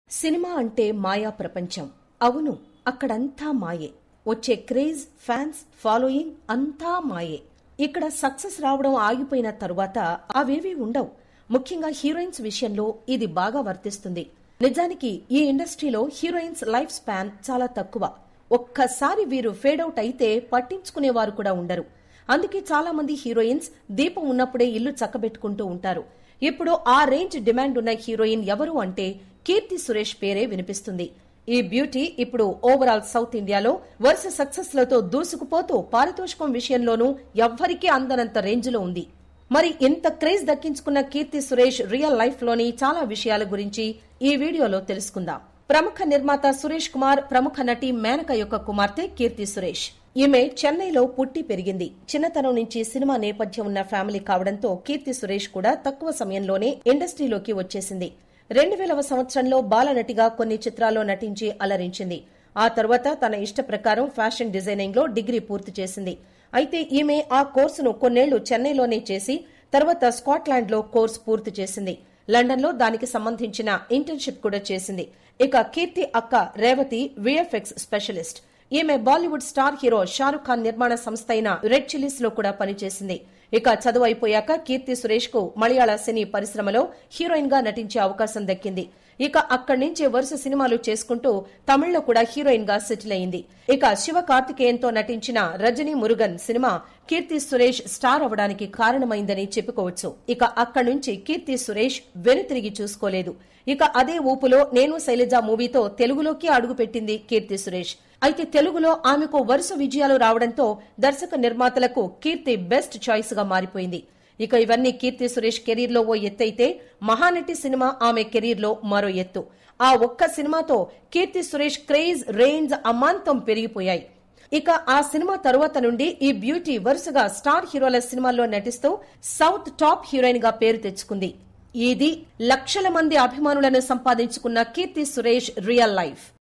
cinema అంటే మాయా ప్రపంచం అవును అక్కడంతా మాయే వచ్చే క్రేజ్ ఫ్యాన్స్ ఫాలోయింగ్ అంతా మాయే ఇక్కడ సక్సెస్ రావడం ఆగిపోయిన తరువాత అవేవీ ఉండవు ముఖ్యంగా హీరోయిన్స్ విషయంలో ఇది బాగా వర్తిస్తుంది నిజానికి ఈ ఇండస్ట్రీలో హీరోయిన్స్ లైఫ్ స్పాన్ చాలా తక్కువ ఒక్కసారి వీరు ఫేడ్ అవుట్ అయితే పట్టించుకునేవారు కూడా ఉండరు అందుకే చాలా మంది హీరోయిన్స్ దీపం ఉన్నప్పుడే ఇల్లు చక్కబెట్టుకుంటూ ఉంటారు ఇప్పుడు ఆ రేంజ్ డిమాండ్ ఉన్న హీరోయిన్ ఎవరు అంటే కీర్తి సురేష్ పేరే వినిపిస్తుంది ఈ బ్యూటీ ఇప్పుడు ఓవరాల్ సౌత్ ఇండియాలో వరుస సక్సెస్ లతో దూసుకుపోతూ పారితోషికం విషయంలోనూ ఎవ్వరికీ అందనంత రేంజ్లో ఉంది మరి ఇంత క్రేజ్ దక్కించుకున్న కీర్తి సురేష్ రియల్ లైఫ్ లోని చాలా విషయాల గురించి ఈ వీడియోలో తెలుసుకుందాం ప్రముఖ నిర్మాత సురేష్ కుమార్ ప్రముఖ నటి మేనక యొక్క కుమార్తె కీర్తి సురేష్ ఈమె చెన్నైలో పుట్టి పెరిగింది చిన్నతనం నుంచి సినిమా నేపథ్యం ఉన్న ఫ్యామిలీ కావడంతో కీర్తి సురేష్ కూడా తక్కువ సమయంలోనే ఇండస్ట్రీలోకి వచ్చేసింది రెండు వేలవ సంవత్సరంలో బాలనటిగా కొన్ని చిత్రాల్లో నటించి అలరించింది ఆ తర్వాత తన ఇష్ట ప్రకారం ఫ్యాషన్ డిజైనింగ్ లో డిగ్రీ పూర్తి చేసింది అయితే ఈమె ఆ కోర్సును కొన్నేళ్లు చెన్నైలోనే చేసి తర్వాత స్కాట్లాండ్ లో కోర్సు పూర్తి చేసింది లండన్ లో దానికి సంబంధించిన ఇంటర్న్షిప్ కూడా చేసింది ఇక కీర్తి అక్క రేవతి విఎఫ్ఎక్స్ స్పెషలిస్ట్ ఈమె బాలీవుడ్ స్టార్ హీరో షారుఖ్ ఖాన్ నిర్మాణ సంస్థ అయిన రెడ్ చిల్లీస్ లో కూడా పనిచేసింది ఇక చదువు అయిపోయాక కీర్తి సురేష్ కు మలయాళ సినీ పరిశ్రమలో హీరోయిన్ గా నటించే అవకాశం దక్కింది ఇక అక్కడి నుంచి వరుస సినిమాలు చేసుకుంటూ తమిళ్లో కూడా హీరోయిన్ గా సెటిల్ అయింది ఇక శివ కార్తికేయన్తో నటించిన రజనీ మురుగన్ సినిమా కీర్తి సురేష్ స్టార్ అవడానికి కారణమైందని చెప్పుకోవచ్చు ఇక అక్కడి నుంచి కీర్తి సురేష్ వెనుతిరిగి చూసుకోలేదు ఇక అదే ఊపులో నేను శైలజ మూవీతో తెలుగులోకి అడుగుపెట్టింది కీర్తి సురేష్ అయితే తెలుగులో ఆమెకు వరుస విజయాలు రావడంతో దర్శక నిర్మాతలకు కీర్తి బెస్ట్ చాయిస్ గా మారిపోయింది ఇక ఇవన్నీ కీర్తి సురేష్ కెరీర్ లో ఓ ఎత్తైతే మహానటి సినిమా ఆమె కెరీర్ లో మరో ఎత్తు ఆ ఒక్క సినిమాతో కీర్తి సురేష్ క్రేజ్ రేంజ్ అమాంతం పెరిగిపోయాయి ఇక ఆ సినిమా తరువాత నుండి ఈ బ్యూటీ వరుసగా స్టార్ హీరోల సినిమాల్లో నటిస్తూ సౌత్ టాప్ హీరోయిన్ గా పేరు తెచ్చుకుంది ఇది లక్షల మంది అభిమానులను సంపాదించుకున్న కీర్తి సురేష్ రియల్ లైఫ్